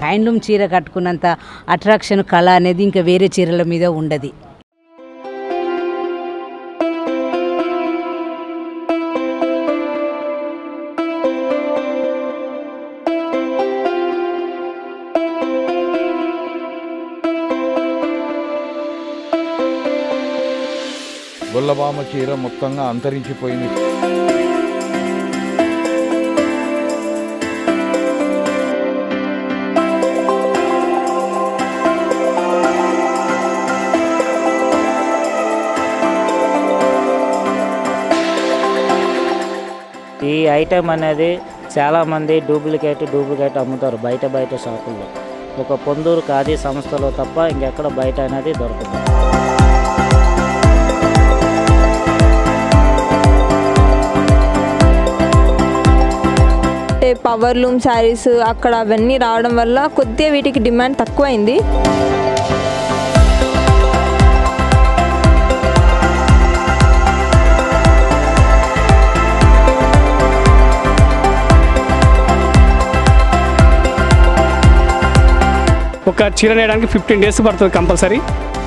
Handloom చీర కట్టుకున్నంత attraction కళ అనేది ఇంకా వేరే చీరల మీద ఉండదు గొల్లబామ చీర మొత్తంగా అంతరించిపోయింది ఈ ఐటెం అనేది చాలామంది డూప్లికేట్ డూప్లికేట్ అమ్ముతారు బయట బయట షాపుల్లో ఒక పొందూరు ఖాదీ సంస్థలో తప్ప ఇంకెక్కడ బయట అనేది దొరకదు అంటే పవర్ లూమ్ శారీస్ అక్కడ అవన్నీ రావడం వల్ల కొద్దిగా వీటికి డిమాండ్ తక్కువైంది ఒక చీర నేయడానికి ఫిఫ్టీన్ డేస్ పడుతుంది కంపల్సరీ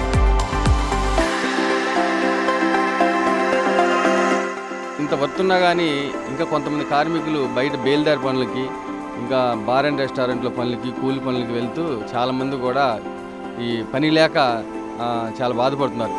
ఇంత వర్తున్నా కానీ ఇంకా కొంతమంది కార్మికులు బయట బేల్దారి పనులకి ఇంకా బార్ అండ్ రెస్టారెంట్ల పనులకి కూలి పనులకి వెళ్తూ చాలామంది కూడా ఈ పని లేక ఆ, చాలా బాధపడుతున్నారు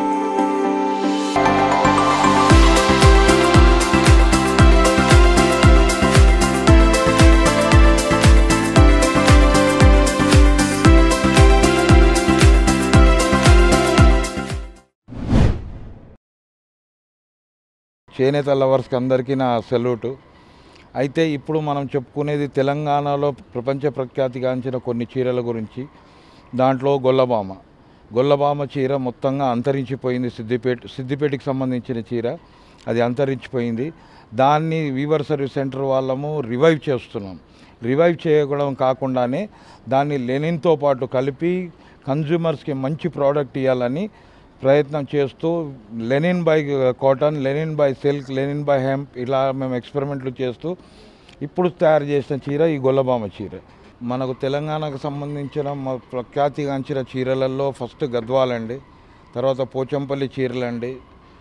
చేనేత లవర్స్కి అందరికీ నా సెల్యూటు అయితే ఇప్పుడు మనం చెప్పుకునేది తెలంగాణలో ప్రపంచ ప్రఖ్యాతిగాంచిన కొన్ని చీరల గురించి దాంట్లో గొల్లబామ గొల్లబామ చీర మొత్తంగా అంతరించిపోయింది సిద్దిపేట సిద్దిపేటకి సంబంధించిన చీర అది అంతరించిపోయింది దాన్ని వీవర్ సర్వీస్ సెంటర్ వాళ్ళము రివైవ్ చేస్తున్నాం రివైవ్ చేయడం కాకుండానే దాన్ని లెనిన్తో పాటు కలిపి కన్జ్యూమర్స్కి మంచి ప్రోడక్ట్ ఇవ్వాలని ప్రయత్నం చేస్తూ linen by cotton linen by silk linen by hemp ఇలా మేము ఎక్స్పెరిమెంట్లు చేస్తూ ఇప్పుడు తయారు చేసిన చీర ఈ గొల్లబామ చీర మనకు తెలంగాణకు సంబంధించిన మ- ప్రఖ్యాతిగాంచిన చీరలలో ఫస్ట్ గద్వాలండి తర్వాత పోచంపల్లి చీరలండి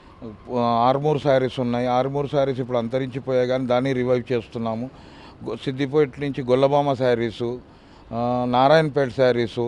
ఆర్మూర్ శారీస్ ఉన్నాయి ఆర్మూర్ శారీస్ ఇప్పుడు అంతరించిపోయాయి కానీ దాన్ని రివైవ్ చేస్తున్నాము గొ- సిద్దిపేట నుంచి గొల్లబామ శారీసు ఆ, నారాయణపేట శారీసు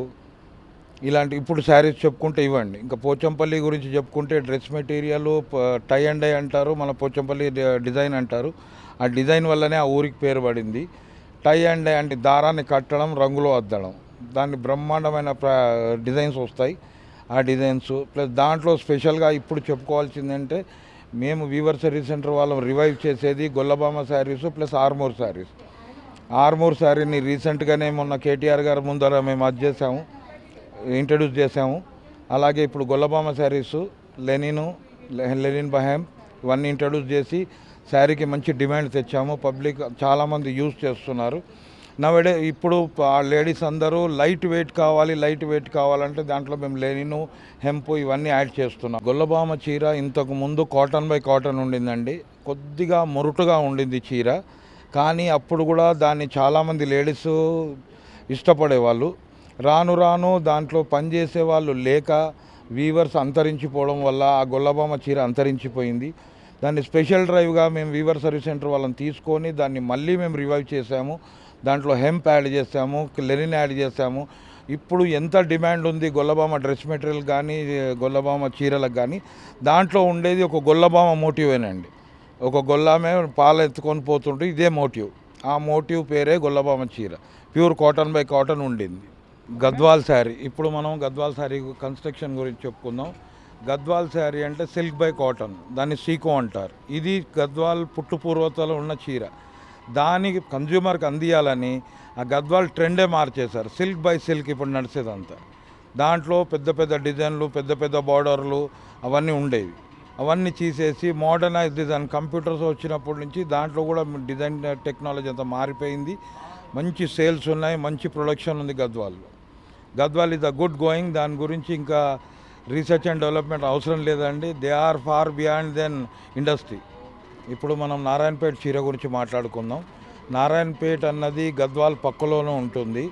ఇలాంటి ఇప్పుడు శారీస్ చెప్పుకుంటే ఇవ్వండి ఇంకా పోచంపల్లి గురించి చెప్పుకుంటే dress material tie and dye అంటారు మన పోచంపల్లి డి- డిజైన్ అంటారు ఆ డిజైన్ వల్లనే ఆ ఊరికి పేరు పడింది టై అండ్ డై అంటే దారాన్ని కట్టడం రంగులో అద్దడం దాన్ని బ్రహ్మాండమైన ప్ర డిజైన్స్ వస్తాయి ఆ డిజైన్స్ ప్లస్ దాంట్లో స్పెషల్గా ఇప్పుడు చెప్పుకోవాల్సిందంటే మేము వీవర్ సర్వీస్ సెంటర్ వాళ్ళం రివైవ్ చేసేది గొల్లబామ శారీస్ ప్లస్ ఆర్మూర్ శారీస్ ఆర్మూర్ శారీని రీసెంట్గానే మొన్న కేటీఆర్ గారి ముందర మేము అది చేసాము ఇంట్రడ్యూస్ చేసాము అలాగే ఇప్పుడు గొల్లబామ శారీస్ లెనిను లె- లెనిన్ బహామ్ ఇవన్నీ ఇంట్రడ్యూస్ చేసి శారీకి మంచి డిమాండ్ తెచ్చాము పబ్లిక్ చాలామంది యూజ్ చేస్తున్నారు నవడే ఇప్పుడు ఆ లేడీస్ అందరూ లైట్ వెయిట్ కావాలి లైట్ వెయిట్ కావాలంటే దాంట్లో మేము లెనిను హెంపు ఇవన్నీ యాడ్ చేస్తున్నాం గొల్లబామ చీర ఇంతకు ముందు కాటన్ బై కాటన్ ఉండిందండి కొద్దిగా మొరుటుగా ఉండింది చీర కానీ అప్పుడు కూడా దాన్ని చాలామంది లేడీస్ ఇష్టపడేవాళ్ళు రాను రాను దాంట్లో పనిచేసే వాళ్ళు లేక వీవర్స్ అంతరించిపోవడం వల్ల ఆ గొల్లబామ చీర అంతరించిపోయింది దాన్ని స్పెషల్ డ్రైవ్గా మేము వీవర్ సర్వీస్ సెంటర్ వాళ్ళని తీసుకొని దాన్ని మళ్ళీ మేము రివైవ్ చేసాము దాంట్లో హెంప్ యాడ్ చేసాము లెనిన్ యాడ్ చేసాము ఇప్పుడు ఎంత డిమాండ్ ఉంది గొల్లబామ డ్రెస్ మెటీరియల్ కానీ గొల్లబామ చీరలకు కానీ దాంట్లో ఉండేది ఒక గొల్లబామ మోటివేనండి ఒక గొల్లామే పాలు ఎత్తుకొని పోతుంటే ఇదే మోటివ్ ఆ మోటివ్ పేరే గొల్లబామ చీర ప్యూర్ కాటన్ బై కాటన్ ఉండింది గద్వాల్ శారీ ఇప్పుడు మనం గద్వాల్ శారీ కన్స్ట్రక్షన్ గురించి చెప్పుకుందాం గద్వాల్ శారీ అంటే సిల్క్ బై కాటన్ దాన్ని సీకో అంటారు ఇది గద్వాల్ పుట్టు పూర్వతలో ఉన్న చీర దానికి కన్జ్యూమర్కి అందియాలని ఆ గద్వాల్ ట్రెండే మార్చేశారు సిల్క్ బై సిల్క్ ఇప్పుడు నడిచేదంతా దాంట్లో పెద్ద పెద్ద డిజైన్లు పెద్ద పెద్ద బార్డర్లు అవన్నీ ఉండేవి అవన్నీ తీసేసి మోడర్నైజ్ డిజైన్ కంప్యూటర్స్ వచ్చినప్పటి నుంచి దాంట్లో కూడా డిజైన్ టెక్నాలజీ అంతా మారిపోయింది మంచి సేల్స్ ఉన్నాయి మంచి ప్రొడక్షన్ ఉంది గద్వాల్లో Gadwal is a good going దాని గురించి ఇంకా రీసెర్చ్ అండ్ డెవలప్మెంట్ అవసరం లేదండి they are far beyond then industry ఇప్పుడు మనం నారాయణపేట చీర గురించి మాట్లాడుకుందాం నారాయణపేట అన్నది గద్వాల్ పక్కలోనే ఉంటుంది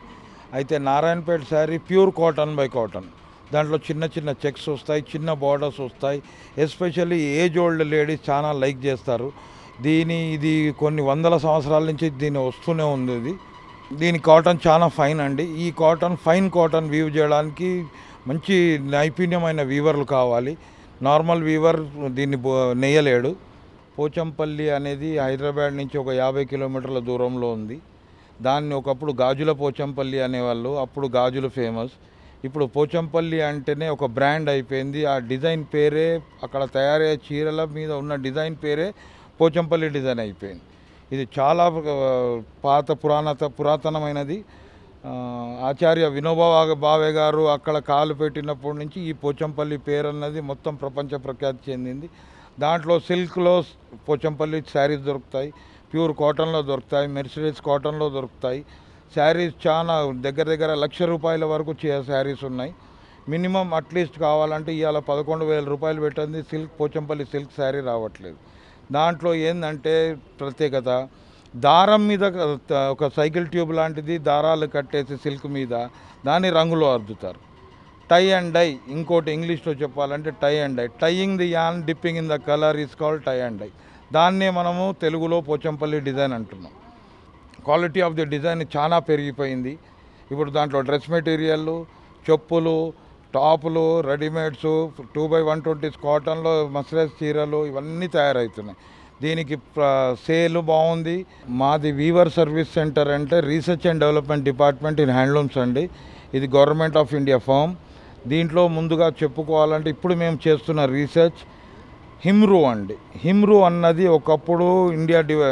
అయితే Narayanpet sari pure cotton by cotton దాంట్లో చిన్న చిన్న చెక్స్ వస్తాయి చిన్న బార్డర్స్ వస్తాయి ఎస్పెషల్లీ ఏజ్ ఓల్డ్ లేడీస్ చాలా లైక్ చేస్తారు దీని ఇది కొన్ని వందల సంవత్సరాల నుంచి దీని వస్తూనే ఉంది ఇది దీని కాటన్ చాలా ఫైన్ అండి ఈ కాటన్ ఫైన్ కాటన్ వీవ్ చేయడానికి మంచి నైపుణ్యమైన వీవర్లు కావాలి నార్మల్ వీవర్ దీన్ని బో- నెయ్యలేడు పోచంపల్లి అనేది హైదరాబాద్ నుంచి ఒక యాభై కిలోమీటర్ల దూరంలో ఉంది దాన్ని ఒకప్పుడు గాజుల పోచంపల్లి అనేవాళ్ళు అప్పుడు గాజులు ఫేమస్ ఇప్పుడు పోచంపల్లి అంటేనే ఒక బ్రాండ్ అయిపోయింది ఆ డిజైన్ పేరే అక్కడ తయారయ్యే చీరల మీద ఉన్న డిజైన్ పేరే పోచంపల్లి డిజైన్ అయిపోయింది ఇది చాలా ఆ, పాత పురాణత పురాతనమైనది ఆ, ఆచార్య వినోబా భావే గారు అక్కడ కాలు పెట్టినప్పటి నుంచి ఈ పోచంపల్లి పేరు అన్నది మొత్తం ప్రపంచ ప్రఖ్యాతి చెందింది దాంట్లో సిల్క్లో పోచంపల్లి శారీస్ దొరుకుతాయి ప్యూర్ కాటన్లో దొరుకుతాయి మెర్సిడీస్ కాటన్లో దొరుకుతాయి శారీస్ చాలా దగ్గర దగ్గర లక్ష రూపాయల వరకు చే- శారీస్ ఉన్నాయి మినిమం అట్లీస్ట్ కావాలంటే ఇవాళ పదకొండు వేల రూపాయలు పెట్టింది సిల్క్ పోచంపల్లి సిల్క్ శారీ రావట్లేదు దాంట్లో ఏంటంటే ప్రత్యేకత దారం మీద ఒక- ఒక సైకిల్ ట్యూబ్ లాంటిది దారాలు కట్టేసి సిల్క్ మీద దాన్ని రంగులో అద్దుతారు టై అండ్ డై ఇంకోటి ఇంగ్లీష్లో చెప్పాలంటే tie and dye tying the yarn dipping in the colour is called tie and dye దాన్నే మనము తెలుగులో పోచంపల్లి డిజైన్ అంటున్నాం క్వాలిటీ ఆఫ్ ది డిజైన్ చాలా పెరిగిపోయింది ఇప్పుడు దాంట్లో డ్రెస్ మెటీరియల్ చెప్పులు టాపులు readymades two by one twenties కాటన్లో మస్రైజ్ చీరలు ఇవన్నీ తయారవుతున్నాయి దీనికి ప్ర- సేల్ బాగుంది మాది వీవర్ సర్వీస్ సెంటర్ అంటే research and development department in handlooms అండి ఇది గవర్నమెంట్ ఆఫ్ ఇండియా ఫామ్ దీంట్లో ముందుగా చెప్పుకోవాలంటే ఇప్పుడు మేము చేస్తున్న రీసెర్చ్ హిమ్రూ అండి హిమ్రూ అన్నది ఒకప్పుడు ఇండియా డివై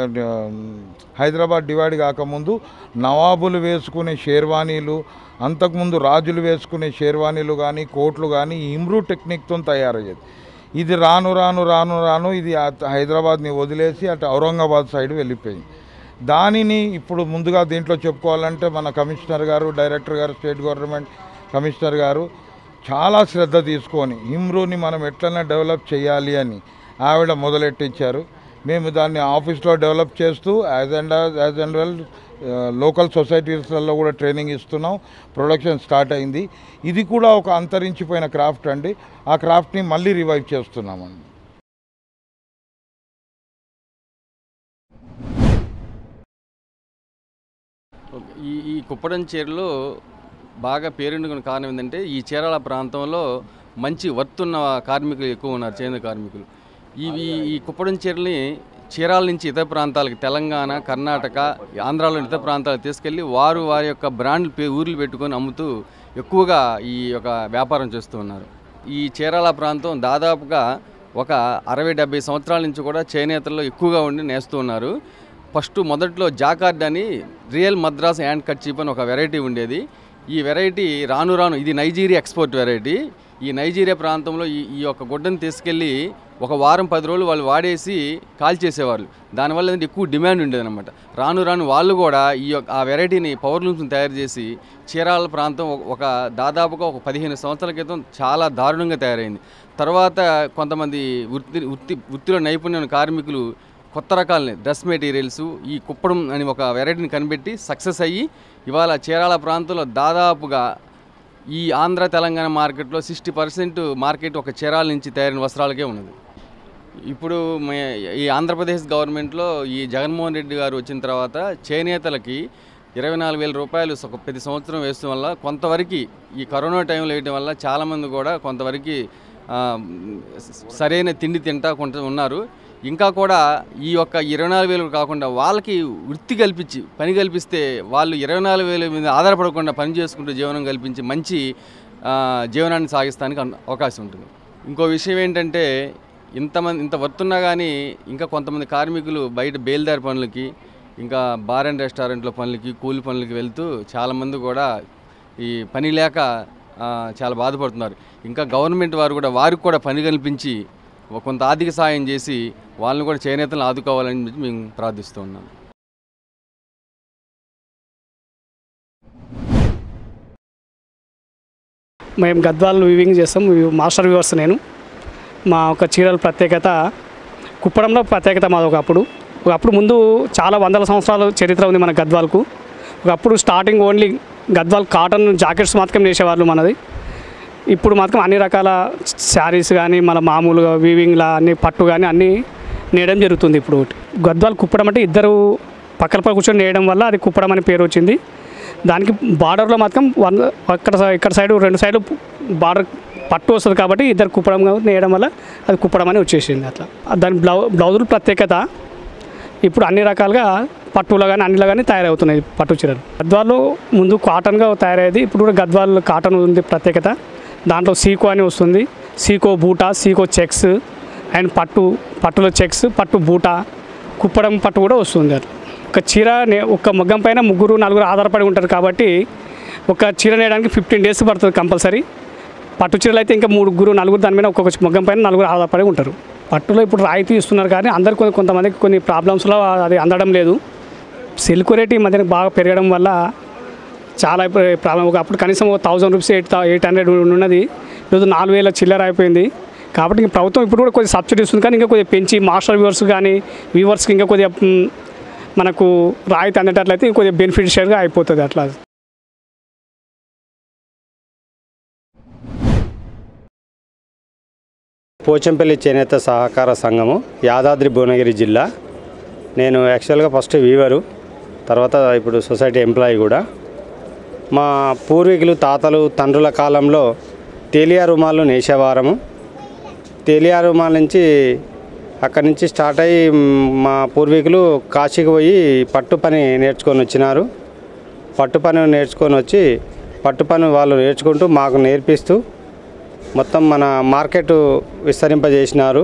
హైదరాబాద్ డివైడ్ కాకముందు నవాబులు వేసుకునే షేర్వానీలు అంతకుముందు రాజులు వేసుకునే షేర్వానీలు కానీ కోట్లు కానీ హిమ్రూ టెక్నిక్తో తయారయ్యేది ఇది రాను రాను రాను రాను ఇది అట్ హైదరాబాద్ని వదిలేసి అటు ఔరంగాబాద్ సైడ్ వెళ్ళిపోయింది దానిని ఇప్పుడు ముందుగా దీంట్లో చెప్పుకోవాలంటే మన కమిషనర్ గారు డైరెక్టర్ గారు స్టేట్ గవర్నమెంట్ కమిషనర్ గారు చాలా శ్రద్ధ తీసుకొని హిమ్రూని మనం ఎట్లైనా డెవలప్ చేయాలి అని ఆవిడ మొదలెట్టించారు మేము దాన్ని ఆఫీస్లో డెవలప్ చేస్తూ as and as and well local సొసైటీస్లలో కూడా ట్రైనింగ్ ఇస్తున్నాం ప్రొడక్షన్ స్టార్ట్ అయింది ఇది కూడా ఒక అంతరించిపోయిన క్రాఫ్ట్ అండి ఆ క్రాఫ్ట్ని మళ్ళీ రివైవ్ చేస్తున్నామండి ఓకే. ఈ ఈ కుప్పడం చీరలు బాగా పేరుండుకున్న కారణం ఏంటంటే ఈ చీరాల ప్రాంతంలో మంచి వర్తున్న కార్మికులు ఎక్కువ ఉన్నారు చేనేత కార్మికులు ఇవి ఈ కుప్పడం చీరల్ని చీరాల నుంచి ఇతర ప్రాంతాలకు తెలంగాణ కర్ణాటక ఆంధ్రాలోని ఇతర ప్రాంతాలకు తీసుకెళ్ళి వారు వారి యొక్క బ్రాండ్ పే ఊర్లు పెట్టుకొని అమ్ముతూ ఎక్కువగా ఈ యొక్క వ్యాపారం చేస్తూ ఉన్నారు ఈ చీరాల ప్రాంతం దాదాపుగా ఒక అరవై డెబ్బై సంవత్సరాల నుంచి కూడా చేనేతల్లో ఎక్కువగా ఉండి నేస్తూ ఉన్నారు ఫస్ట్ మొదట్లో జాకార్డ్ అని real Madras handkerchief అని ఒక వెరైటీ ఉండేది ఈ వెరైటీ రాను రాను ఇది నైజీరియా ఎక్స్పోర్ట్ వెరైటీ ఈ నైజీరియా ప్రాంతంలో ఈ ఈ యొక్క గుడ్డను తీసుకెళ్ళి ఒక వారం పది రోజులు వాళ్ళు వాడేసి కాల్చేసేవాళ్ళు దానివల్ల ఏంటంటే ఎక్కువ డిమాండ్ ఉండేదన్నమాట రాను రాను వాళ్ళు కూడా ఈ యొక్క ఆ వెరైటీని పవర్ లూమ్స్ని తయారు చేసి చీరాల ప్రాంతం ఒక- ఒక దాదాపుగా ఒక పదిహేను సంవత్సరాల క్రితం చాలా దారుణంగా తయారైంది తర్వాత కొంతమంది వృత్తి వృత్తి వృత్తిలో నైపుణ్యం ఉన్న కార్మికులు కొత్త రకాలని డ్రెస్ మెటీరియల్స్ ఈ కుప్పడం అని ఒక వెరైటీని కనిపెట్టి సక్సెస్ అయ్యి ఇవాళ చీరాల ప్రాంతంలో దాదాపుగా ఈ ఆంధ్ర తెలంగాణ మార్కెట్లో సిక్స్టీ పర్సెంట్ మార్కెట్ ఒక చీరాల నుంచి తయారైన వస్త్రాలకే ఉన్నది ఇప్పుడు మే- ఈ ఆంధ్రప్రదేశ్ గవర్నమెంట్లో ఈ జగన్మోహన్ రెడ్డి గారు వచ్చిన తర్వాత చేనేతలకి ఇరవై నాలుగు వేల రూపాయలు ఒక ప్రతి సంవత్సరం వేయడం వల్ల కొంతవరకు ఈ కరోనా టైంలో వేయడం వల్ల చాలామంది కూడా కొంతవరకు ఆ, సరైన తిండి తింటా కొంత ఉన్నారు ఇంకా కూడా ఈ యొక్క ఇరవై నాలుగు వేలు కాకుండా వాళ్ళకి వృత్తి కల్పించి పని కల్పిస్తే వాళ్ళు ఇరవై నాలుగు వేల మీద ఆధారపడకుండా పని చేసుకుంటూ జీవనం కల్పించి మంచి ఆ, జీవనాన్ని సాగిస్తానికి అన్- అవకాశం ఉంటుంది ఇంకో విషయం ఏంటంటే ఇంతమంది ఇంత వర్తున్నా కానీ ఇంకా కొంతమంది కార్మికులు బయట బేల్దారి పనులకి ఇంకా బార్ అండ్ రెస్టారెంట్ల పనులకి కూలి పనులకి వెళ్తూ చాలామంది కూడా ఈ పని లేక ఆ, చాలా బాధపడుతున్నారు ఇంకా గవర్నమెంట్ వారు కూడా వారికి కూడా పని కల్పించి ఒక కొంత ఆర్థిక సాయం చేసి వాళ్ళని కూడా చేనేతలను ఆదుకోవాలని చెప్పి మేము ప్రార్థిస్తూ ఉన్నాం మేము గద్వాలు వివింగ్ చేస్తాం వి- మాస్టర్ వ్యూవర్స్ నేను మా ఒక చీరల ప్రత్యేకత కుప్పడంలో ప్రత్యేకత మాది ఒకప్పుడు ఒకప్పుడు ముందు చాలా వందల సంవత్సరాల చరిత్ర ఉంది మన గద్వాలకు ఒకప్పుడు starting only Gadwal cotton jackets మాత్రం నేసేవాళ్ళు మనది ఇప్పుడు మాత్రం అన్ని రకాల శారీస్ కానీ మన మామూలుగా వీవింగ్లా అన్ని పట్టు కానీ అన్నీ నేయడం జరుగుతుంది ఇప్పుడు గద్వాల్ కుప్పడం అంటే ఇద్దరు పక్కల పక్క కూర్చొని నేయడం వల్ల అది కుప్పడం అనే పేరు వచ్చింది దానికి బార్డర్లో మాత్రం వన్ అక్కడ సై- ఇక్కడ సైడ్ రెండు సైడ్ బార్డర్ పట్టు వస్తుంది కాబట్టి ఇద్దరు కుప్పడం నేయడం వల్ల అది కుప్పడం అని వచ్చేసింది అట్లా దాని బ్లౌ బ్లౌజులు ప్రత్యేకత ఇప్పుడు అన్ని రకాలుగా పట్టులో కానీ అన్నిలో కానీ తయారవుతున్నాయి పట్టు చీరలు గద్వాల్లో ముందు కాటన్గా తయారయ్యేది ఇప్పుడు కూడా గద్వాల్ కాటన్ ఉంది ప్రత్యేకత దాంట్లో సీకో అని వస్తుంది సీకో బూటా సీకో చెక్స్ అండ్ పట్టు పట్టులో చెక్స్ పట్టు బూటా కుప్పడం పట్టు కూడా వస్తుంది అట్లా ఒక చీర నే- ఒక మగ్గం పైన ముగ్గురు నలుగురు ఆధారపడి ఉంటారు కాబట్టి ఒక చీర నేయడానికి ఫిఫ్టీన్ డేస్ పడుతుంది కంపల్సరీ పట్టు చీరలు అయితే ఇంకా ముగ్గురు నలుగురు దాని మీద ఒక్కొక్క మగ్గం పైన నలుగురు ఆధారపడి ఉంటారు పట్టులో ఇప్పుడు రాయితీ ఇస్తున్నారు కానీ అందరు కొంత కొంతమందికి కొన్ని ప్రాబ్లమ్స్లో అది అందడం లేదు సిల్క్ రేట్ ఈ మధ్యన బాగా పెరగడం వల్ల చాలా ఇప్పుడు ప్రాబ్లం ఒక అప్పుడు కనీసం ఒక thousand rupees eight eight hundred ఉన్నది ఈరోజు నాలుగు వేల చిల్లర అయిపోయింది కాబట్టి ఇంక ప్రభుత్వం ఇప్పుడు కూడా కొద్దిగా సబ్సిడీ ఇస్తుంది కానీ ఇంకా కొద్దిగా పెంచి మాస్టర్ వ్యూవర్స్ కానీ వ్యూవర్స్కి ఇంకా కొద్దిగా మ్, మనకు రాయితీ అందేటట్లయితే కొద్దిగా బెనిఫిషియర్గా అయిపోతుంది అట్లా పోచంపల్లి చేనేత సహకార సంఘము యాదాద్రి భువనగిరి జిల్లా నేను యాక్చువల్గా ఫస్ట్ వీవరు తర్వాత ఇప్పుడు సొసైటీ ఎంప్లాయీ కూడా మా పూర్వీకులు తాతలు తండ్రుల కాలంలో తేలియా రుమాలు నేసేవారము తేలియా రుమాల నుంచి అక్కడి నుంచి స్టార్ట్ అయ్యి మ్, మా పూర్వీకులు కాశీకి పోయి పట్టు పని నేర్చుకొని వచ్చినారు పట్టు పని నేర్చుకొని వచ్చి పట్టు పని వాళ్ళు నేర్చుకుంటూ మాకు నేర్పిస్తూ మొత్తం మన మార్కెట్ విస్తరింపజేసినారు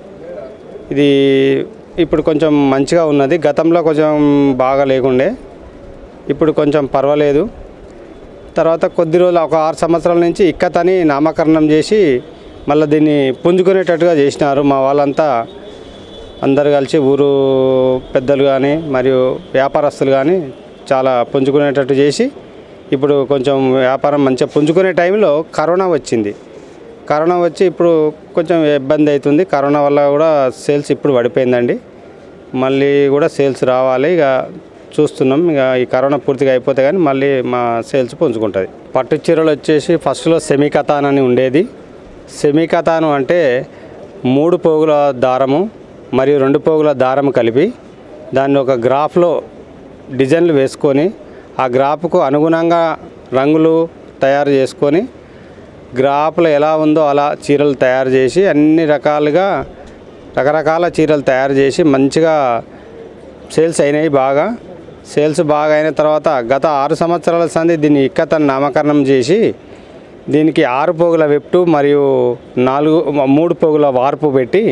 ఇది ఇప్పుడు కొంచెం మంచిగా ఉన్నది గతంలో కొంచెం బాగా లేకుండే ఇప్పుడు కొంచెం పర్వాలేదు తర్వాత కొద్ది రోజులు ఒక ఆరు సంవత్సరాల నుంచి ఇక్కతని నామకరణం చేసి మళ్ళీ దీన్ని పుంజుకునేటట్టుగా చేసినారు మా వాళ్ళంతా అందరు కలిసి ఊరు పెద్దలు కానీ మరియు వ్యాపారస్తులు కానీ చాలా పుంజుకునేటట్టు చేసి ఇప్పుడు కొంచెం వ్యాపారం మంచిగా పుంజుకునే టైంలో కరోనా వచ్చింది కరోనా వచ్చి ఇప్పుడు కొంచెం ఇబ్బంది అవుతుంది కరోనా వల్ల కూడా సేల్స్ ఇప్పుడు పడిపోయిందండి మళ్ళీ కూడా సేల్స్ రావాలి ఇక చూస్తున్నాం ఇక ఈ కరోనా పూర్తిగా అయిపోతే కానీ మళ్ళీ మా సేల్స్ పుంజుకుంటుంది పట్టు చీరలు వచ్చేసి ఫస్ట్లో సెమీ కథాన్ అని ఉండేది సెమీ కథాను అంటే మూడు పోగుల దారము మరియు రెండు పోగుల దారం కలిపి దాన్ని ఒక గ్రాఫ్లో డిజైన్లు వేసుకొని ఆ గ్రాఫ్కు అనుగుణంగా రంగులు తయారు చేసుకొని గ్రాఫ్లో ఎలా ఉందో అలా చీరలు తయారు చేసి అన్ని రకాలుగా రకరకాల చీరలు తయారు చేసి మంచిగా సేల్స్ అయినాయి బాగా సేల్స్ బాగా అయిన తర్వాత గత ఆరు సంవత్సరాల సంది దీన్ని ఇక్కతను నామకరణం చేసి దీనికి ఆరు పోగుల వెప్టు మరియు నాలుగు మూడు పోగుల వార్పు పెట్టి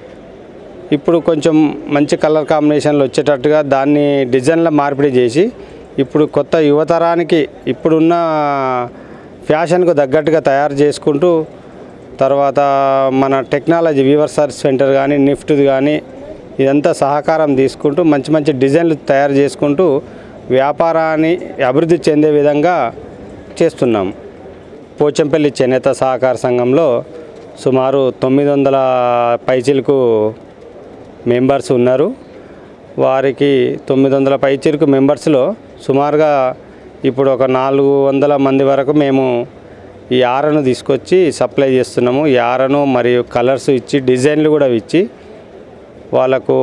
ఇప్పుడు కొంచెం మంచి కలర్ కాంబినేషన్లు వచ్చేటట్టుగా దాన్ని డిజైన్ల మార్పిడి చేసి ఇప్పుడు కొత్త యువతరానికి ఇప్పుడున్న ఫ్యాషన్కు తగ్గట్టుగా తయారు చేసుకుంటూ తర్వాత మన టెక్నాలజీ వీవర్ సర్వీస్ సెంటర్ కానీ నిఫ్ట్ కానీ ఇదంతా సహకారం తీసుకుంటూ మంచి మంచి డిజైన్లు తయారు చేసుకుంటూ వ్యాపారాన్ని అభివృద్ధి చెందే విధంగా చేస్తున్నాం పోచంపల్లి చేనేత సహకార సంఘంలో సుమారు తొమ్మిది వందల పైచిలకు మెంబర్స్ ఉన్నారు వారికి తొమ్మిది వందల పైచిలకు మెంబర్స్లో సుమారుగా ఇప్పుడు ఒక నాలుగు వందల మంది వరకు మేము ఈ ఆరను తీసుకొచ్చి సప్లై చేస్తున్నాము ఈ ఆరను మరియు కలర్స్ ఇచ్చి డిజైన్లు కూడా ఇచ్చి వాళ్ళకు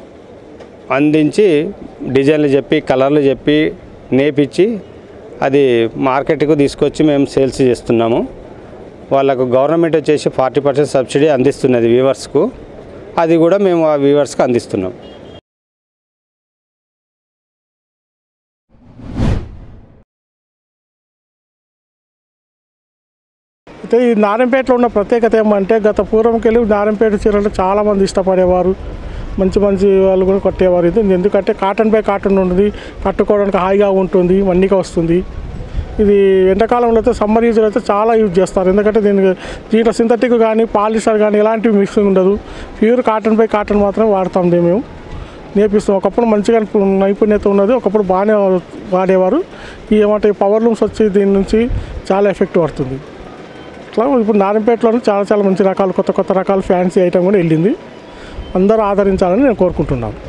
అందించి డిజైన్లు చెప్పి కలర్లు చెప్పి నేపిచ్చి అది మార్కెట్కు తీసుకొచ్చి మేము సేల్స్ చేస్తున్నాము వాళ్ళకు గవర్నమెంట్ వచ్చేసి ఫార్టీ పర్సెంట్ సబ్సిడీ అందిస్తున్నది వీవర్స్కు అది కూడా మేము ఆ వీవర్స్కి అందిస్తున్నాం అయితే ఈ నారాయణపేటలో ఉన్న ప్రత్యేకత ఏమంటే గత పూర్వంకి వెళ్ళి నారాయణపేట చీరలు చాలామంది ఇష్టపడేవారు మంచి మంచి వాళ్ళు కూడా కొట్టేవారు ఇది ఎందుకంటే కాటన్ బై కాటన్ ఉంటుంది కట్టుకోవడానికి హాయిగా ఉంటుంది మన్నిగా వస్తుంది ఇది ఎండాకాలంలో అయితే సమ్మర్ యూజ్ అయితే చాలా యూజ్ చేస్తారు ఎందుకంటే దీనికి దీంట్లో సింథటిక్ కానీ పాలిస్టర్ కానీ ఎలాంటివి మిక్సింగ్ ఉండదు ప్యూర్ కాటన్ బై కాటన్ మాత్రమే వాడతాం దీన్ని మేము నేర్పిస్తాం ఒకప్పుడు మంచిగా నైపుణ్యత ఉన్నది ఒకప్పుడు బాగానే వాడేవారు ఈ ఏమంటే పవర్ లూమ్స్ వచ్చి దీని నుంచి చాలా ఎఫెక్ట్ పడుతుంది అట్లా ఇప్పుడు నారాయణపేటలో చాలా చాలా మంచి రకాలు కొత్త కొత్త రకాల ఫ్యాన్సీ ఐటమ్ కూడా వెళ్ళింది అందరూ ఆదరించాలని నేను కోరుకుంటున్నాను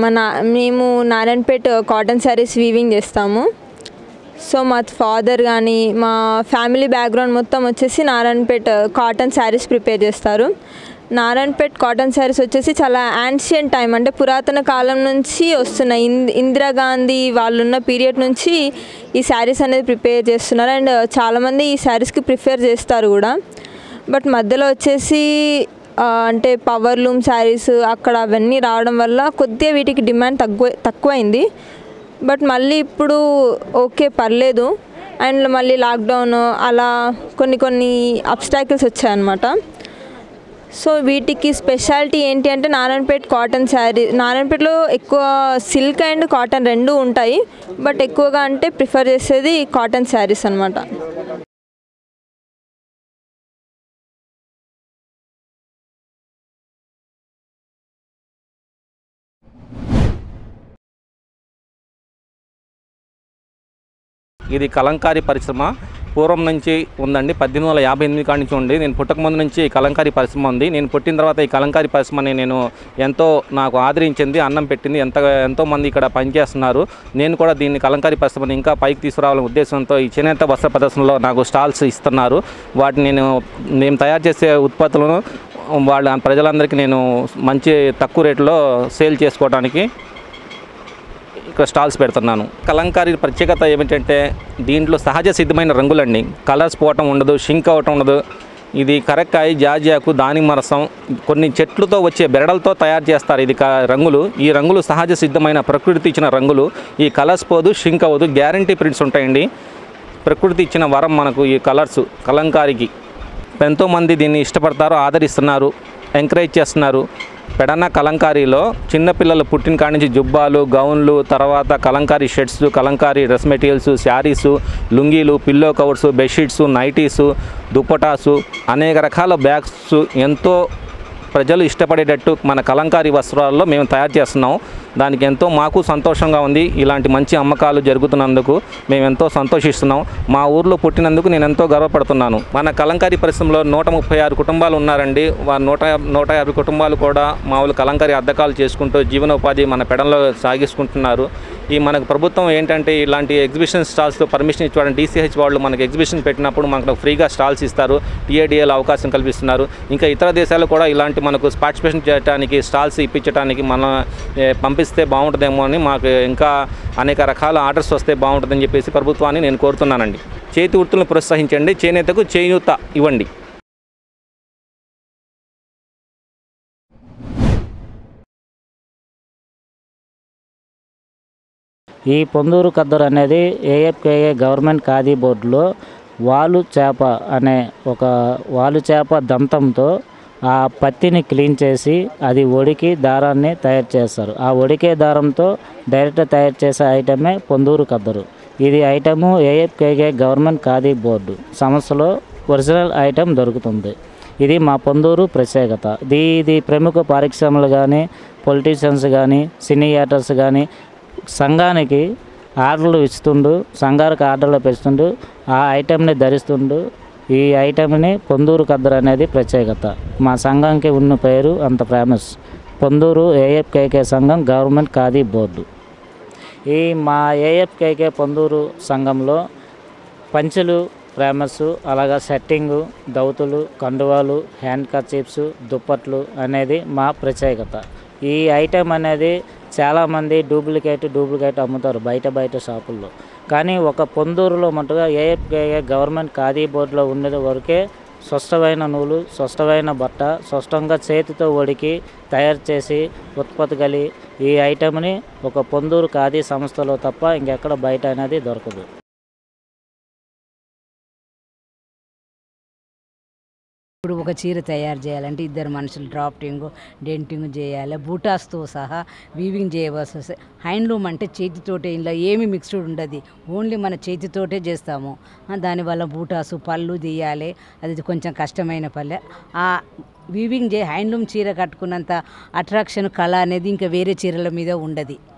మన మేము నారాయణపేట కాటన్ శారీస్ వీవింగ్ చేస్తాము సో మా ఫాదర్ కానీ మా ఫ్యామిలీ బ్యాక్గ్రౌండ్ మొత్తం వచ్చేసి నారాయణపేట కాటన్ శారీస్ ప్రిపేర్ చేస్తారు నారాయణపేట్ కాటన్ శారీస్ వచ్చేసి చాలా యాన్షియన్ టైం అంటే పురాతన కాలం నుంచి వస్తున్నాయి ఇంద్ ఇందిరాగాంధీ వాళ్ళు ఉన్న పీరియడ్ నుంచి ఈ శారీస్ అనేది ప్రిపేర్ చేస్తున్నారు అండ్ చాలామంది ఈ శారీస్కి ప్రిఫర్ చేస్తారు కూడా బట్ మధ్యలో వచ్చేసి ఆ, అంటే పవర్ లూమ్ శారీస్ అక్కడ అవన్నీ రావడం వల్ల కొద్దిగా వీటికి డిమాండ్ తక్కువ తక్కువైంది బట్ మళ్ళీ ఇప్పుడు ఓకే పర్లేదు అండ్ మళ్ళీ లాక్డౌన్ అలా కొన్ని కొన్ని అబ్స్టాకిల్స్ వచ్చాయన్నమాట సో వీటికి స్పెషాలిటీ ఏంటి అంటే నారాయణపేట్ కాటన్ శారీ నారాయణపేటలో ఎక్కువ సిల్క్ అండ్ కాటన్ రెండు ఉంటాయి బట్ ఎక్కువగా అంటే ప్రిఫర్ చేసేది కాటన్ శారీస్ అనమాట ఇది కలంకారీ పరిశ్రమ పూర్వం నుంచి ఉందండి పద్దెనిమిది వందల యాభై ఎనిమిది కాడి నుంచి ఉంది నేను పుట్టక ముందు నుంచి ఈ కలంకారీ పరిశ్రమ ఉంది నేను పుట్టిన తర్వాత ఈ కలంకారీ పరిశ్రమని నేను ఎంతో నాకు ఆదరించింది అన్నం పెట్టింది ఎంత ఎంతో మంది ఇక్కడ పనిచేస్తున్నారు నేను కూడా దీన్ని కలంకారీ పరిశ్రమని ఇంకా పైకి తీసుకురావాలనే ఉద్దేశంతో ఈ చేనేత వస్త్ర ప్రదర్శనలో నాకు స్టాల్స్ ఇస్తున్నారు వాటిని నేను మేము తయారు చేసే ఉత్పత్తులను వాళ్ళ ప్రజలందరికీ నేను మంచి తక్కువ రేట్లో సేల్ చేసుకోవడానికి ఇక్కడ స్టాల్స్ పెడుతున్నాను కలంకారీ ప్రత్యేకత ఏమిటంటే దీంట్లో సహజ సిద్ధమైన రంగులండి కలర్స్ పోవటం ఉండదు షింక్ అవటం ఉండదు ఇది కరక్కాయ జాజియాకు దానిమ్మ రసం కొన్ని చెట్లతో వచ్చే బెరడలతో తయారు చేస్తారు ఇది క- రంగులు ఈ రంగులు సహజ సిద్ధమైన ప్రకృతి ఇచ్చిన రంగులు ఈ కలర్స్ పోదు షింక్ అవ్వదు గ్యారంటీ ప్రింట్స్ ఉంటాయండి ప్రకృతి ఇచ్చిన వరం మనకు ఈ కలర్స్ కలంకారీకి ఎంతోమంది దీన్ని ఇష్టపడతారు ఆదరిస్తున్నారు ఎంకరేజ్ చేస్తున్నారు పెడన్న కలంకారీలో చిన్నపిల్లలు పుట్టిన కాడి నుంచి జుబ్బాలు గౌన్లు తర్వాత Kalamkari shirts Kalamkari dress materials saris లుంగీలు pillow covers bedsheets nighties dupattas అనేక రకాల బ్యాగ్స్ ఎంతో ప్రజలు ఇష్టపడేటట్టు మన కలంకారీ వస్త్రాల్లో మేము తయారు చేస్తున్నాం దానికి ఎంతో మాకు సంతోషంగా ఉంది ఇలాంటి మంచి అమ్మకాలు జరుగుతున్నందుకు మేము ఎంతో సంతోషిస్తున్నాం మా ఊర్లో పుట్టినందుకు నేను ఎంతో గర్వపడుతున్నాను మన కలంకారీ పరిశ్రమలో నూట ముప్పై ఆరు కుటుంబాలు ఉన్నారండి వారు నూట నూట యాభై కుటుంబాలు కూడా మామూలు కలంకారీ అద్దకాలు చేసుకుంటూ జీవనోపాధి మన పెడంలో సాగిస్తుంటున్నారు ఈ మనకు ప్రభుత్వం ఏంటంటే ఇలాంటి ఎగ్జిబిషన్ స్టాల్స్ పర్మిషన్ ఇచ్చేవాడు డీసీహెచ్ వాళ్ళు మనకు ఎగ్జిబిషన్ పెట్టినప్పుడు మనకు ఫ్రీగా స్టాల్స్ ఇస్తారు టీఏడిఏలో అవకాశం కల్పిస్తున్నారు ఇంకా ఇతర దేశాలు కూడా ఇలాంటి మనకు పార్టిసిపేషన్ చేయడానికి స్టాల్స్ ఇప్పించడానికి మన ఏ, పంపిస్తే బాగుంటుందేమో అని మాకు ఇంకా అనేక రకాల ఆర్డర్స్ వస్తే బాగుంటుందని చెప్పేసి ప్రభుత్వాన్ని నేను కోరుతున్నానండి చేతి వృత్తులను ప్రోత్సహించండి చేనేతకు చేయూత ఇవ్వండి ఈ పొందూరు కద్దరు అనేది ఏఎఫ్కేఏ గవర్నమెంట్ ఖాదీ బోర్డులో వాలు చేప అనే ఒక వాలు చేప దంతంతో ఆ పత్తిని క్లీన్ చేసి అది ఒడికి దారాన్ని తయారు చేస్తారు ఆ ఒడికే దారంతో డైరెక్ట్ తయారు చేసే ఐటమే పొందూరు కద్దరు ఇది item AFKA government Khadi board సంస్థలో ఒరిజినల్ ఐటెం దొరుకుతుంది ఇది మా పొందూరు ప్రత్యేకత ఇది ఇది ప్రముఖ పారిశ్రమలు కానీ పొలిటీషియన్స్ కానీ సినీ యాక్టర్స్ కానీ సంఘానికి ఆర్డర్లు ఇస్తుండు సంఘానికి ఆర్డర్లు పెడుతుండు ఆ ఐటెంని ధరిస్తుండు ఈ ఐటెంని పొందూరు కద్దరు అనేది ప్రత్యేకత మా సంఘంకి ఉన్న పేరు అంత ఫేమస్ పొందూరు ఏఎఫ్కేకే సంఘం గవర్నమెంట్ ఖాదీ బోర్డు ఈ మా ఏఎఫ్కేకే పొందూరు సంఘంలో పంచెలు ఫేమస్ అలాగా సెట్టింగు దౌతులు కండువాలు హ్యాండ్ కర్చీప్స్ దుప్పట్లు అనేది మా ప్రత్యేకత ఈ ఐటెం అనేది చాలామంది డూప్లికేట్ డూప్లికేట్ అమ్ముతారు బయట బయట షాపుల్లో కానీ ఒక పొందూరులో మటుగా ఏఎఫ్కేఏ గవర్నమెంట్ ఖాదీ బోర్డులో ఉండేది వరకే స్పష్టమైన నూలు స్పష్టమైన బట్ట స్పష్టంగా చేతితో ఒడికి తయారు చేసి ఉత్పత్తి కలి ఈ ఐటెంని ఒక పొందూరు ఖాదీ సంస్థలో తప్ప ఇంకెక్కడ బయట అనేది దొరకదు ఇప్పుడు ఒక చీర తయారు చేయాలంటే ఇద్దరు మనుషులు డ్రాఫ్టింగ్ డెంటింగ్ చేయాలి బూటాస్తో సహా వీవింగ్ చేయవలసి వస్తే హ్యాండ్లూమ్ అంటే చేతితోటే ఇలా ఏమి మిక్స్డ్ ఉండదు ఓన్లీ మన చేతితోటే చేస్తాము ఆ, దానివల్ల బూటాసు పళ్ళు తీయాలి అది కొంచెం కష్టమైన పల్లె ఆ వీవింగ్ చే హ్యాండ్లూమ్ చీర కట్టుకున్నంత అట్రాక్షన్ కళ అనేది ఇంకా వేరే చీరల మీద ఉండదు